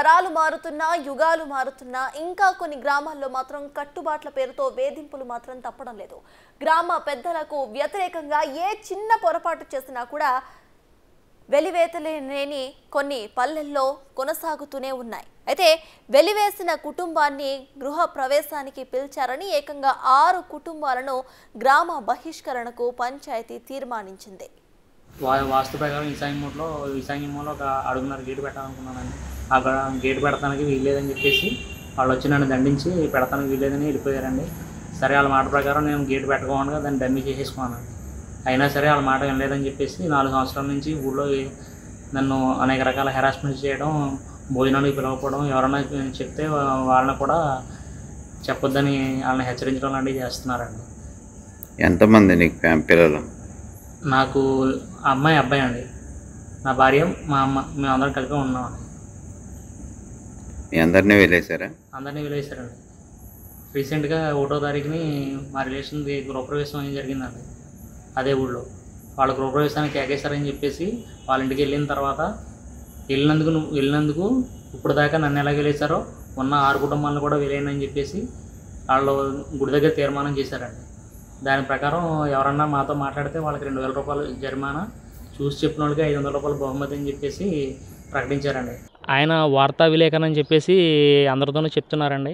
తరాలు మారుతున్నా యుగాలు మారుతున్నా ఇంకా కొన్ని గ్రామాల్లో మాత్రం కట్టుబాట్ల పేరుతో వేధింపులు మాత్రం తప్పడం లేదు గ్రామ పెద్దలకు వ్యతిరేకంగా ఏ చిన్న పొరపాటు చేసినా కూడా వెలివేతలేని కొన్ని పల్లెల్లో కొనసాగుతూనే ఉన్నాయి అయితే వెలివేసిన కుటుంబాన్ని గృహ ప్రవేశానికి పిలిచారని ఏకంగా ఆరు కుటుంబాలను గ్రామ బహిష్కరణకు పంచాయతీ తీర్మానించింది వా వాస్తు ప్రకారం ఈశాన్యమూట్లో ఈశాన్యమూలో ఒక అడుగున్నర గేటు పెట్టాలనుకున్నానండి అక్కడ గేటు పెడతానికి వీల్లేదని చెప్పేసి వాళ్ళు వచ్చి నన్ను దండించి పెడతానికి వీల్లేదని వెళ్ళిపోయారండి సరే వాళ్ళ మాట ప్రకారం నేను గేటు పెట్టకుండా దాన్ని డమ్మి చేసేసుకున్నాను అయినా సరే వాళ్ళ మాట వినలేదని చెప్పేసి నాలుగు సంవత్సరాల నుంచి ఊళ్ళో నన్ను అనేక రకాల హెరాస్మెంట్ చేయడం భోజనానికి పిలవకపోవడం ఎవరైనా చెప్తే వా- వాళ్ళని కూడా చెప్పొద్దని వాళ్ళని హెచ్చరించడం లాంటివి చేస్తున్నారండి ఎంతమంది నీకు ఫ్యామ్ పిల్లలు నాకు అమ్మాయి అబ్బాయి అండి నా భార్య మా అమ్మ మేమందరం కలిపి ఉన్నాం మీ అందరినీ వెళ్ళేశారా అందరినీ వెళ్ళేశారండి రీసెంట్గా ఒకటో తారీఖుని మా రిలేషన్ది గృహప్రవేశం అనేది జరిగిందండి అదే ఊళ్ళో వాళ్ళ గృహప్రవేశానికి కేకేశారని చెప్పేసి వాళ్ళ ఇంటికి వెళ్ళిన తర్వాత వెళ్ళినందుకు నువ్వు వెళ్ళినందుకు ఇప్పుడు దాకా నన్ను ఎలా వెళ్ళేశారో ఉన్న ఆరు కుటుంబాలను కూడా వెళ్ళేయనని చెప్పేసి వాళ్ళు గుడి దగ్గర తీర్మానం చేశారండి దాని ప్రకారం ఎవరన్నా మాతో మాట్లాడితే వాళ్ళకి రెండు వేల రూపాయలు జరిమానా చూసి చెప్పిన వాళ్ళకి ఐదు వందల రూపాయలు బహుమతి అని చెప్పేసి ప్రకటించారండి ఆయన వార్తా విలేకరణ అని చెప్పేసి అందరితోనూ చెప్తున్నారండి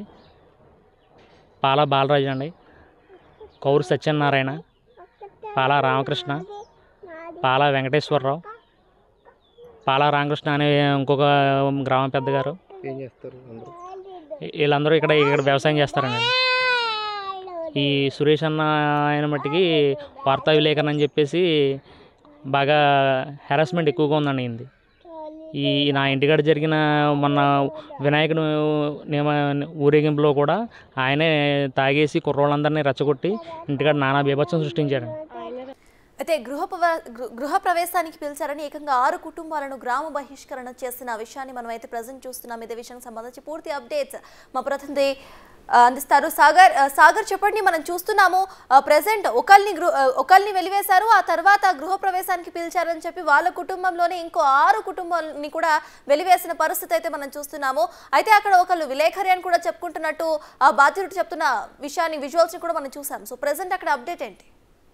పాల బాలరాజు అండి కౌరు సత్యనారాయణ పాల రామకృష్ణ పాల వెంకటేశ్వరరావు పాల రామకృష్ణ అనే ఇంకొక గ్రామ పెద్ద గారు ఏం చేస్తారు అందరూ వీళ్ళందరూ ఇక్కడ ఇక్కడ వ్యవసాయం చేస్తారండి ఈ సురేష్ అన్న ఆయన మట్టికి వార్తా విలేకరణ అని చెప్పేసి బాగా హెరాస్మెంట్ ఎక్కువగా ఉందండి ఈయనది ఈ నా ఇంటికాడ జరిగిన మొన్న వినాయకుడు నియమ ఊరేగింపులో కూడా ఆయనే తాగేసి కుర్రోళ్ళందరినీ రెచ్చగొట్టి ఇంటికాడ నానా బీభత్సం సృష్టించాడు అయితే గృహ ప్రవ- గృ- గృహ ప్రవేశానికి పిలిచారని ఏకంగా ఆరు కుటుంబాలను గ్రామ బహిష్కరణ చేసిన విషయాన్ని మనం అయితే ప్రజెంట్ చూస్తున్నాం ఇదే విషయానికి సంబంధించి పూర్తి అప్డేట్స్ మా ప్రతినిధి ఆ, అందిస్తారు సాగర్ ఆ, సాగర్ చెప్పండి మనం చూస్తున్నాము ప్రజెంట్ ఒకరిని గృ ఆ, ఒకరిని వెలివేశారు ఆ తర్వాత గృహ ప్రవేశానికి పిలిచారని చెప్పి వాళ్ళ కుటుంబంలోనే ఇంకో ఆరు కుటుంబాలని కూడా వెలివేసిన పరిస్థితి అయితే మనం చూస్తున్నాము అయితే అక్కడ ఒకళ్ళు విలేఖరి అని కూడా చెప్పుకుంటున్నట్టు ఆ బాధితుడు చెప్తున్న విషయాన్ని విజువల్స్ కూడా మనం చూసాం సో ప్రజెంట్ అక్కడ అప్డేట్ ఏంటి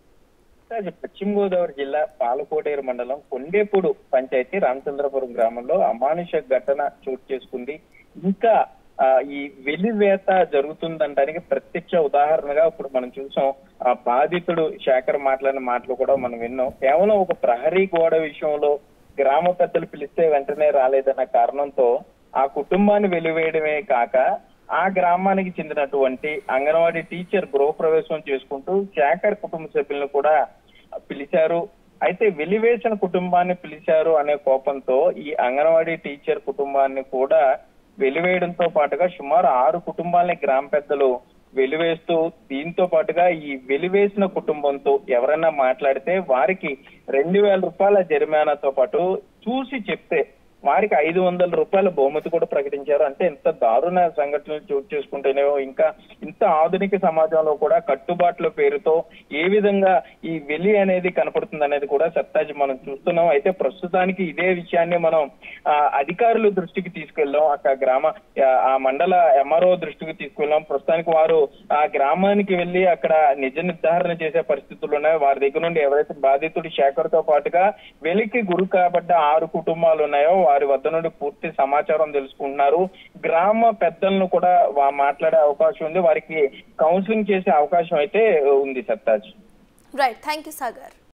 అది పశ్చిమ గోదావరి జిల్లా పాలకోటేరు మండలం కొండేపూడు పంచాయతీ రామచంద్రపురం గ్రామంలో అమానుష ఘటన చోటు చేసుకుంది ఇంకా ఆ, ఈ వెలివేత జరుగుతుందనడానికి ప్రత్యక్ష ఉదాహరణగా ఇప్పుడు మనం చూసాం ఆ బాధితుడు శేఖర్ మాట్లాడిన మాటలు కూడా మనం విన్నాం కేవలం ఒక ప్రహరీ గోడ విషయంలో గ్రామ పెద్దలు పిలిస్తే వెంటనే రాలేదన్న కారణంతో ఆ కుటుంబాన్ని వెలివేయడమే కాక ఆ గ్రామానికి చెందినటువంటి అంగన్వాడీ టీచర్ గృహప్రవేశం చేసుకుంటూ శేఖర్ కుటుంబ సభ్యులను కూడా పిలిచారు అయితే వెలివేసిన కుటుంబాన్ని పిలిచారు అనే కోపంతో ఈ అంగన్వాడీ టీచర్ కుటుంబాన్ని కూడా వెలివేయడంతో పాటుగా సుమారు ఆరు కుటుంబాలని గ్రామ పెద్దలు వెలివేస్తూ దీంతో పాటుగా ఈ వెలివేసిన కుటుంబంతో ఎవరైనా మాట్లాడితే వారికి రెండు వేల రూపాయల జరిమానాతో పాటు చూసి చెప్తే వారికి ఐదు వందల రూపాయల బహుమతి కూడా ప్రకటించారు అంటే ఇంత దారుణ సంఘటనలు చోటు చేసుకుంటేనే ఇంకా ఇంత ఆధునిక సమాజంలో కూడా కట్టుబాట్ల పేరుతో ఏ విధంగా ఈ వెలి అనేది కనపడుతుంది అనేది కూడా సత్తాజీ మనం చూస్తున్నాం అయితే ప్రస్తుతానికి ఇదే విషయాన్ని మనం ఆ, అధికారుల దృష్టికి తీసుకెళ్ళాం అక్కడ గ్రామ ఆ, ఆ మండల ఎంఆర్ఓ దృష్టికి తీసుకెళ్ళాం ప్రస్తుతానికి వారు ఆ గ్రామానికి వెళ్లి అక్కడ నిజ నిర్ధారణ చేసే పరిస్థితులు ఉన్నాయి వారి దగ్గర నుండి ఎవరైతే బాధితుడి శేఖర్ తో పాటుగా వెలికి గురి కాబడ్డ ఆరు కుటుంబాలు ఉన్నాయో వారి వద్ద నుండి పూర్తి సమాచారం తెలుసుకుంటున్నారు గ్రామ పెద్దలను కూడా వా- మాట్లాడే అవకాశం ఉంది వారికి కౌన్సిలింగ్ చేసే అవకాశం అయితే ఉంది సత్తాజ్ రైట్ థ్యాంక్ యూ సాగర్